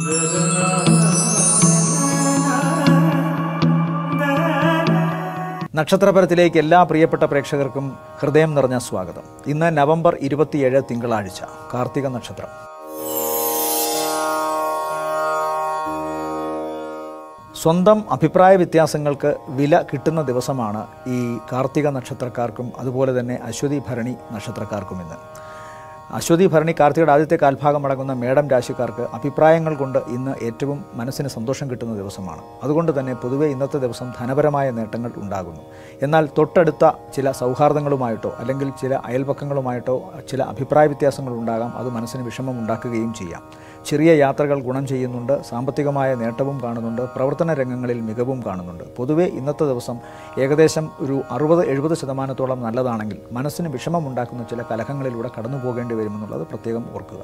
നക്ഷത്രപരത്തിലേക്ക് എല്ലാ പ്രിയപ്പെട്ട പ്രേക്ഷകർക്കും ഹൃദയം നിറഞ്ഞ സ്വാഗതം ഇന്ന് നവംബർ ഇരുപത്തിയേഴ് തിങ്കളാഴ്ച കാർത്തിക നക്ഷത്രം സ്വന്തം അഭിപ്രായ വ്യത്യാസങ്ങൾക്ക് വില കിട്ടുന്ന ദിവസമാണ് ഈ കാർത്തിക നക്ഷത്രക്കാർക്കും അതുപോലെ തന്നെ അശ്വതി ഭരണി നക്ഷത്രക്കാർക്കും ഇന്ന് അശ്വതി ഭരണി കാർത്തികയുടെ ആദ്യത്തെ കാൽഭാഗം അടങ്ങുന്ന മേടം രാശിക്കാർക്ക് അഭിപ്രായങ്ങൾ കൊണ്ട് ഇന്ന് ഏറ്റവും മനസ്സിന് സന്തോഷം കിട്ടുന്ന ദിവസമാണ് അതുകൊണ്ട് തന്നെ പൊതുവെ ഇന്നത്തെ ദിവസം ധനപരമായ നേട്ടങ്ങൾ ഉണ്ടാകുന്നു എന്നാൽ തൊട്ടടുത്ത ചില സൗഹാർദ്ദങ്ങളുമായിട്ടോ അല്ലെങ്കിൽ ചില അയൽപക്കങ്ങളുമായിട്ടോ ചില അഭിപ്രായ വ്യത്യാസങ്ങൾ ഉണ്ടാകാം അത് മനസ്സിന് വിഷമം ഉണ്ടാക്കുകയും ചെയ്യാം ചെറിയ യാത്രകൾ ഗുണം ചെയ്യുന്നുണ്ട് സാമ്പത്തികമായ നേട്ടവും കാണുന്നുണ്ട് പ്രവർത്തന രംഗങ്ങളിൽ മികവും കാണുന്നുണ്ട് പൊതുവെ ഇന്നത്തെ ദിവസം ഏകദേശം ഒരു അറുപത് എഴുപത് ശതമാനത്തോളം നല്ലതാണെങ്കിൽ മനസ്സിന് വിഷമമുണ്ടാക്കുന്ന ചില കലഹങ്ങളിലൂടെ കടന്നു പോകേണ്ടി വരുമെന്നുള്ളത് പ്രത്യേകം ഓർക്കുക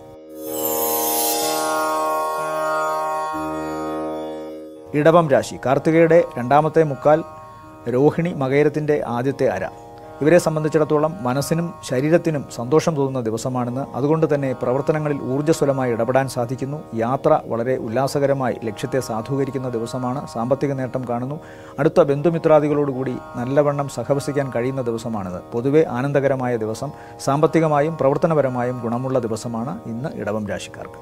ഇടവം രാശി കാർത്തികയുടെ രണ്ടാമത്തെ മുക്കാൽ രോഹിണി മകേരത്തിൻ്റെ ആദ്യത്തെ അര ഇവരെ സംബന്ധിച്ചിടത്തോളം മനസ്സിനും ശരീരത്തിനും സന്തോഷം തോന്നുന്ന ദിവസമാണെന്ന് അതുകൊണ്ട് തന്നെ പ്രവർത്തനങ്ങളിൽ ഊർജ്ജസ്വലമായി ഇടപെടാൻ സാധിക്കുന്നു യാത്ര വളരെ ഉല്ലാസകരമായി ലക്ഷ്യത്തെ സാധൂകരിക്കുന്ന ദിവസമാണ് സാമ്പത്തിക നേട്ടം കാണുന്നു അടുത്ത ബന്ധുമിത്രാദികളോടുകൂടി നല്ലവണ്ണം സഹവസിക്കാൻ കഴിയുന്ന ദിവസമാണിത് പൊതുവെ ആനന്ദകരമായ ദിവസം സാമ്പത്തികമായും പ്രവർത്തനപരമായും ഗുണമുള്ള ദിവസമാണ് ഇന്ന് ഇടവം രാശിക്കാർക്ക്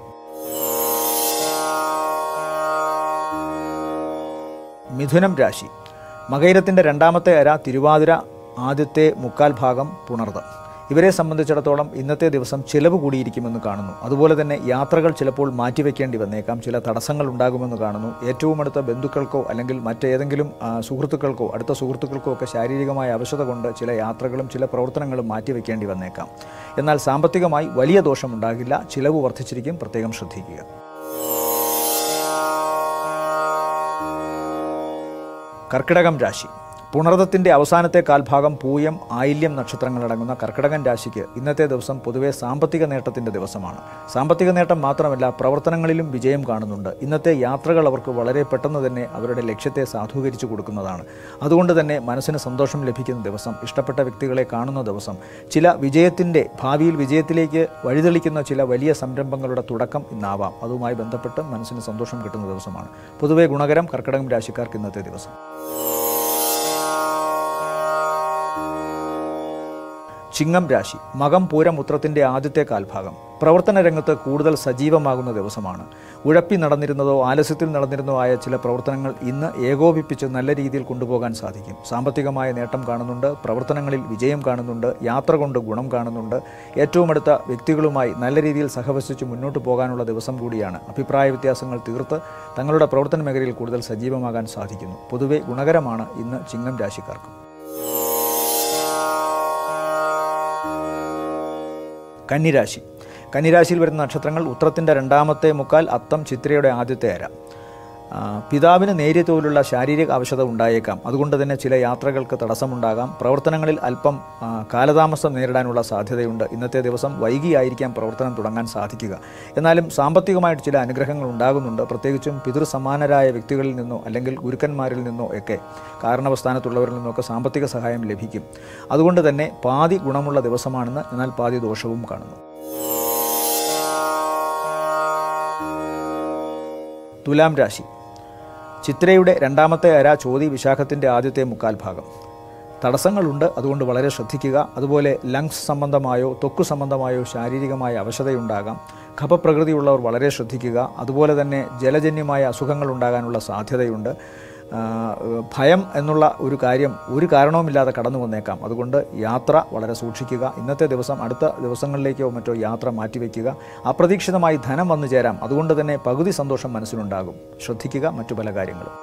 മിഥുനം രാശി മകൈരത്തിൻ്റെ രണ്ടാമത്തെ അര തിരുവാതിര ആദ്യത്തെ മുക്കാൽ ഭാഗം പുണർതം ഇവരെ സംബന്ധിച്ചിടത്തോളം ഇന്നത്തെ ദിവസം ചിലവ് കൂടിയിരിക്കുമെന്ന് കാണുന്നു അതുപോലെ തന്നെ യാത്രകൾ ചിലപ്പോൾ മാറ്റിവെക്കേണ്ടി വന്നേക്കാം ചില തടസ്സങ്ങൾ ഉണ്ടാകുമെന്ന് കാണുന്നു ഏറ്റവും അടുത്ത ബന്ധുക്കൾക്കോ അല്ലെങ്കിൽ മറ്റേതെങ്കിലും ആ, സുഹൃത്തുക്കൾക്കോ അടുത്ത സുഹൃത്തുക്കൾക്കോ ഒക്കെ ശാരീരികമായ അവശത കൊണ്ട് ചില യാത്രകളും ചില പ്രവർത്തനങ്ങളും മാറ്റിവെക്കേണ്ടി വന്നേക്കാം എന്നാൽ സാമ്പത്തികമായി വലിയ ദോഷമുണ്ടാകില്ല ചിലവ് വർദ്ധിച്ചിരിക്കും പ്രത്യേകം ശ്രദ്ധിക്കുക കർക്കിടകം രാശി പുണർദത്തിൻ്റെ അവസാനത്തെ കാൽഭാഗം പൂയം ആയില്യം നക്ഷത്രങ്ങളടങ്ങുന്ന കർക്കിടകൻ രാശിക്ക് ഇന്നത്തെ ദിവസം പൊതുവെ സാമ്പത്തിക നേട്ടത്തിൻ്റെ ദിവസമാണ് സാമ്പത്തിക നേട്ടം മാത്രമല്ല പ്രവർത്തനങ്ങളിലും വിജയം കാണുന്നുണ്ട് ഇന്നത്തെ യാത്രകൾ അവർക്ക് വളരെ പെട്ടെന്ന് തന്നെ അവരുടെ ലക്ഷ്യത്തെ സാധൂകരിച്ചു കൊടുക്കുന്നതാണ് അതുകൊണ്ട് തന്നെ മനസ്സിന് സന്തോഷം ലഭിക്കുന്ന ദിവസം ഇഷ്ടപ്പെട്ട വ്യക്തികളെ കാണുന്ന ദിവസം ചില വിജയത്തിൻ്റെ ഭാവിയിൽ വിജയത്തിലേക്ക് വഴിതെളിക്കുന്ന ചില വലിയ സംരംഭങ്ങളുടെ തുടക്കം ഇന്നാവാം അതുമായി ബന്ധപ്പെട്ട് മനസ്സിന് സന്തോഷം കിട്ടുന്ന ദിവസമാണ് പൊതുവെ ഗുണകരം കർക്കിടകം രാശിക്കാർക്ക് ഇന്നത്തെ ദിവസം ചിങ്ങം രാശി മകം പൂരം ഉത്രത്തിൻ്റെ ആദ്യത്തെ കാൽഭാഗം പ്രവർത്തന രംഗത്ത് കൂടുതൽ സജീവമാകുന്ന ദിവസമാണ് ഉഴപ്പി നടന്നിരുന്നതോ ആലസ്യത്തിൽ നടന്നിരുന്നതോ ആയ ചില പ്രവർത്തനങ്ങൾ ഇന്ന് ഏകോപിപ്പിച്ച് നല്ല രീതിയിൽ കൊണ്ടുപോകാൻ സാധിക്കും സാമ്പത്തികമായ നേട്ടം കാണുന്നുണ്ട് പ്രവർത്തനങ്ങളിൽ വിജയം കാണുന്നുണ്ട് യാത്ര കൊണ്ട് ഗുണം കാണുന്നുണ്ട് ഏറ്റവും അടുത്ത വ്യക്തികളുമായി നല്ല രീതിയിൽ സഹവസിച്ച് മുന്നോട്ട് പോകാനുള്ള ദിവസം കൂടിയാണ് അഭിപ്രായ വ്യത്യാസങ്ങൾ തീർത്ത് തങ്ങളുടെ പ്രവർത്തന മേഖലയിൽ കൂടുതൽ സജീവമാകാൻ സാധിക്കുന്നു പൊതുവെ ഗുണകരമാണ് ഇന്ന് ചിങ്ങം രാശിക്കാർക്ക് കന്നിരാശി കന്നിരാശിയിൽ വരുന്ന നക്ഷത്രങ്ങൾ ഉത്രത്തിൻ്റെ രണ്ടാമത്തെ മുക്കാൽ അത്തം ചിത്രയുടെ ആദ്യത്തെ അര ആ, പിതാവിന് നേരിയ തോതിലുള്ള ശാരീരിക അവശത ഉണ്ടായേക്കാം അതുകൊണ്ട് തന്നെ ചില യാത്രകൾക്ക് തടസ്സമുണ്ടാകാം പ്രവർത്തനങ്ങളിൽ അല്പം ആ, കാലതാമസം നേരിടാനുള്ള സാധ്യതയുണ്ട് ഇന്നത്തെ ദിവസം വൈകിയായിരിക്കാം പ്രവർത്തനം തുടങ്ങാൻ സാധിക്കുക എന്നാലും സാമ്പത്തികമായിട്ട് ചില അനുഗ്രഹങ്ങൾ ഉണ്ടാകുന്നുണ്ട് പ്രത്യേകിച്ചും പിതൃസമാനരായ വ്യക്തികളിൽ നിന്നോ അല്ലെങ്കിൽ ഗുരുക്കന്മാരിൽ നിന്നോ ഒക്കെ കാരണവസ്ഥാനത്തുള്ളവരിൽ നിന്നൊക്കെ സാമ്പത്തിക സഹായം ലഭിക്കും അതുകൊണ്ട് തന്നെ പാതി ഗുണമുള്ള ദിവസമാണെന്ന് എന്നാൽ പാതി ദോഷവും കാണുന്നു തുലാം രാശി ചിത്രയുടെ രണ്ടാമത്തെ അര ചോതി വിശാഖത്തിൻ്റെ ആദ്യത്തെ മുക്കാൽ ഭാഗം തടസ്സങ്ങളുണ്ട് അതുകൊണ്ട് വളരെ ശ്രദ്ധിക്കുക അതുപോലെ ലങ്സ് സംബന്ധമായോ ത്വക്ക് സംബന്ധമായോ ശാരീരികമായ അവശതയുണ്ടാകാം കഫപ്രകൃതിയുള്ളവർ വളരെ ശ്രദ്ധിക്കുക അതുപോലെ തന്നെ ജലജന്യമായ അസുഖങ്ങൾ ഉണ്ടാകാനുള്ള സാധ്യതയുണ്ട് ആ, ഭയം എന്നുള്ള ഒരു കാര്യം ഒരു കാരണവുമില്ലാതെ കടന്നു വന്നേക്കാം അതുകൊണ്ട് യാത്ര വളരെ സൂക്ഷിക്കുക ഇന്നത്തെ ദിവസം അടുത്ത ദിവസങ്ങളിലേക്കോ മറ്റോ യാത്ര മാറ്റിവെക്കുക അപ്രതീക്ഷിതമായി ധനം വന്നു ചേരാം അതുകൊണ്ട് തന്നെ പകുതി സന്തോഷം മനസ്സിലുണ്ടാകും ശ്രദ്ധിക്കുക മറ്റു പല കാര്യങ്ങളും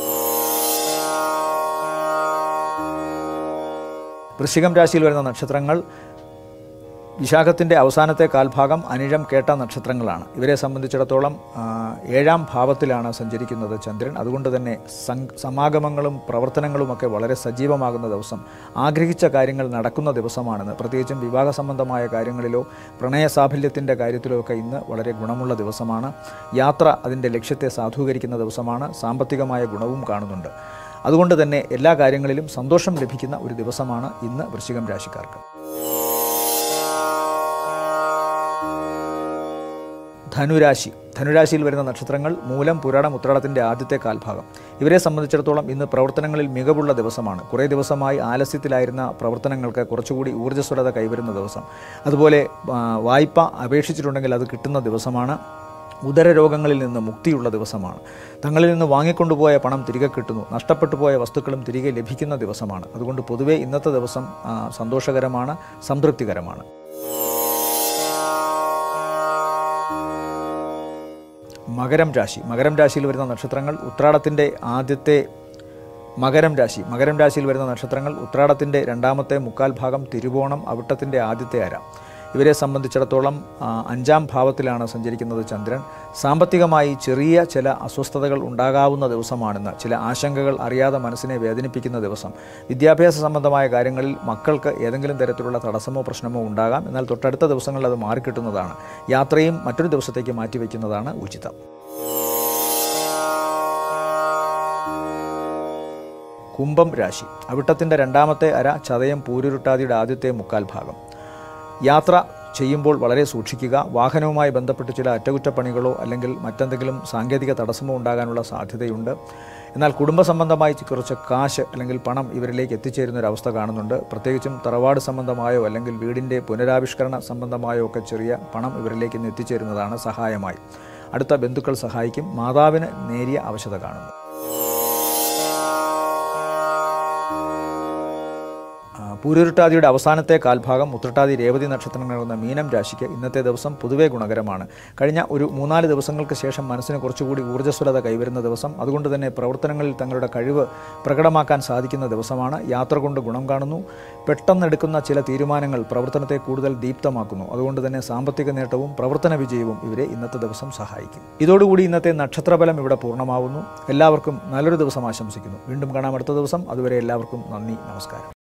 വൃശ്ചികം രാശിയിൽ വരുന്ന നക്ഷത്രങ്ങൾ വിശാഖത്തിൻ്റെ അവസാനത്തെ കാൽഭാഗം അനിഴം കേട്ട നക്ഷത്രങ്ങളാണ് ഇവരെ സംബന്ധിച്ചിടത്തോളം ആ, ഏഴാം ഭാവത്തിലാണ് സഞ്ചരിക്കുന്നത് ചന്ദ്രൻ അതുകൊണ്ട് തന്നെ സം- സമാഗമങ്ങളും പ്രവർത്തനങ്ങളുമൊക്കെ വളരെ സജീവമാകുന്ന ദിവസം ആഗ്രഹിച്ച കാര്യങ്ങൾ നടക്കുന്ന ദിവസമാണെന്ന് പ്രത്യേകിച്ചും വിവാഹ സംബന്ധമായ കാര്യങ്ങളിലോ പ്രണയ സാഫല്യത്തിൻ്റെ കാര്യത്തിലോ ഒക്കെ ഇന്ന് വളരെ ഗുണമുള്ള ദിവസമാണ് യാത്ര അതിൻ്റെ ലക്ഷ്യത്തെ സാധൂകരിക്കുന്ന ദിവസമാണ് സാമ്പത്തികമായ ഗുണവും കാണുന്നുണ്ട് അതുകൊണ്ട് തന്നെ എല്ലാ കാര്യങ്ങളിലും സന്തോഷം ലഭിക്കുന്ന ഒരു ദിവസമാണ് ഇന്ന് വൃശ്ചികം രാശിക്കാർക്ക് ധനുരാശി ധനുരാശിയിൽ വരുന്ന നക്ഷത്രങ്ങൾ മൂലം പുരാടം ഉത്രാടത്തിൻ്റെ ആദ്യത്തെ കാൽഭാഗം ഇവരെ സംബന്ധിച്ചിടത്തോളം ഇന്ന് പ്രവർത്തനങ്ങളിൽ മികവുള്ള ദിവസമാണ് കുറേ ദിവസമായി ആലസ്യത്തിലായിരുന്ന പ്രവർത്തനങ്ങൾക്ക് കുറച്ചുകൂടി ഊർജ്ജസ്വലത കൈവരുന്ന ദിവസം അതുപോലെ ആ, വായ്പ അപേക്ഷിച്ചിട്ടുണ്ടെങ്കിൽ അത് കിട്ടുന്ന ദിവസമാണ് ഉദരരോഗങ്ങളിൽ നിന്ന് മുക്തിയുള്ള ദിവസമാണ് തങ്ങളിൽ നിന്ന് വാങ്ങിക്കൊണ്ടുപോയ പണം തിരികെ കിട്ടുന്നു നഷ്ടപ്പെട്ടു പോയ വസ്തുക്കളും തിരികെ ലഭിക്കുന്ന ദിവസമാണ് അതുകൊണ്ട് പൊതുവെ ഇന്നത്തെ ദിവസം ആ, സന്തോഷകരമാണ് സംതൃപ്തികരമാണ് മകരം രാശി മകരം രാശിയിൽ വരുന്ന നക്ഷത്രങ്ങൾ ഉത്രാടത്തിൻ്റെ ആദ്യത്തെ മകരം രാശി മകരം രാശിയിൽ വരുന്ന നക്ഷത്രങ്ങൾ ഉത്രാടത്തിൻ്റെ രണ്ടാമത്തെ മുക്കാൽ ഭാഗം തിരുവോണം അവിട്ടത്തിൻ്റെ ആദ്യത്തെ അര ഇവരെ സംബന്ധിച്ചിടത്തോളം ആ, അഞ്ചാം ഭാവത്തിലാണ് സഞ്ചരിക്കുന്നത് ചന്ദ്രൻ സാമ്പത്തികമായി ചെറിയ ചില അസ്വസ്ഥതകൾ ഉണ്ടാകാവുന്ന ദിവസമാണെന്ന് ചില ആശങ്കകൾ അറിയാതെ മനസ്സിനെ വേദനിപ്പിക്കുന്ന ദിവസം വിദ്യാഭ്യാസ സംബന്ധമായ കാര്യങ്ങളിൽ മക്കൾക്ക് ഏതെങ്കിലും തരത്തിലുള്ള തടസ്സമോ പ്രശ്നമോ ഉണ്ടാകാം എന്നാൽ തൊട്ടടുത്ത ദിവസങ്ങളിൽ അത് മാറിക്കിട്ടുന്നതാണ് യാത്രയും മറ്റൊരു ദിവസത്തേക്ക് മാറ്റിവെക്കുന്നതാണ് ഉചിതം കുംഭം രാശി അവിട്ടത്തിൻ്റെ രണ്ടാമത്തെ അര ചതയം പൂരുരുട്ടാതിയുടെ ആദ്യത്തെ മുക്കാൽ ഭാഗം യാത്ര ചെയ്യുമ്പോൾ വളരെ സൂക്ഷിക്കുക വാഹനവുമായി ബന്ധപ്പെട്ട് ചില അറ്റകുറ്റപ്പണികളോ അല്ലെങ്കിൽ മറ്റെന്തെങ്കിലും സാങ്കേതിക തടസ്സമോ ഉണ്ടാകാനുള്ള സാധ്യതയുണ്ട് എന്നാൽ കുടുംബ സംബന്ധമായി കുറച്ച് കാശ് അല്ലെങ്കിൽ പണം ഇവരിലേക്ക് എത്തിച്ചേരുന്ന ഒരു അവസ്ഥ കാണുന്നുണ്ട് പ്രത്യേകിച്ചും തറവാട് സംബന്ധമായോ അല്ലെങ്കിൽ വീടിൻ്റെ പുനരാവിഷ്കരണ സംബന്ധമായോ ഒക്കെ ചെറിയ പണം ഇവരിലേക്ക് ഇന്ന് എത്തിച്ചേരുന്നതാണ് സഹായമായി അടുത്ത ബന്ധുക്കൾ സഹായിക്കും മാതാവിന് നേരിയ അവശത കാണുന്നു ആ, പൂരുരുട്ടാതിയുടെ അവസാനത്തെ കാൽഭാഗം ഉത്രട്ടാതി രേവതി നക്ഷത്രം നടന്ന മീനം രാശിക്ക് ഇന്നത്തെ ദിവസം പൊതുവെ ഗുണകരമാണ് കഴിഞ്ഞ ഒരു മൂന്നാല് ദിവസങ്ങൾക്ക് ശേഷം മനസ്സിന് കുറച്ചുകൂടി ഊർജ്ജസ്വലത കൈവരുന്ന ദിവസം അതുകൊണ്ട് തന്നെ പ്രവർത്തനങ്ങളിൽ തങ്ങളുടെ കഴിവ് പ്രകടമാക്കാൻ സാധിക്കുന്ന ദിവസമാണ് യാത്ര കൊണ്ട് ഗുണം കാണുന്നു പെട്ടെന്നെടുക്കുന്ന ചില തീരുമാനങ്ങൾ പ്രവർത്തനത്തെ കൂടുതൽ ദീപ്തമാക്കുന്നു അതുകൊണ്ട് തന്നെ സാമ്പത്തിക നേട്ടവും പ്രവർത്തന വിജയവും ഇവരെ ഇന്നത്തെ ദിവസം സഹായിക്കും ഇതോടുകൂടി ഇന്നത്തെ നക്ഷത്രഫലം ഇവിടെ പൂർണ്ണമാവുന്നു എല്ലാവർക്കും നല്ലൊരു ദിവസം ആശംസിക്കുന്നു വീണ്ടും കാണാം അടുത്ത ദിവസം അതുവരെ എല്ലാവർക്കും നന്ദി നമസ്കാരം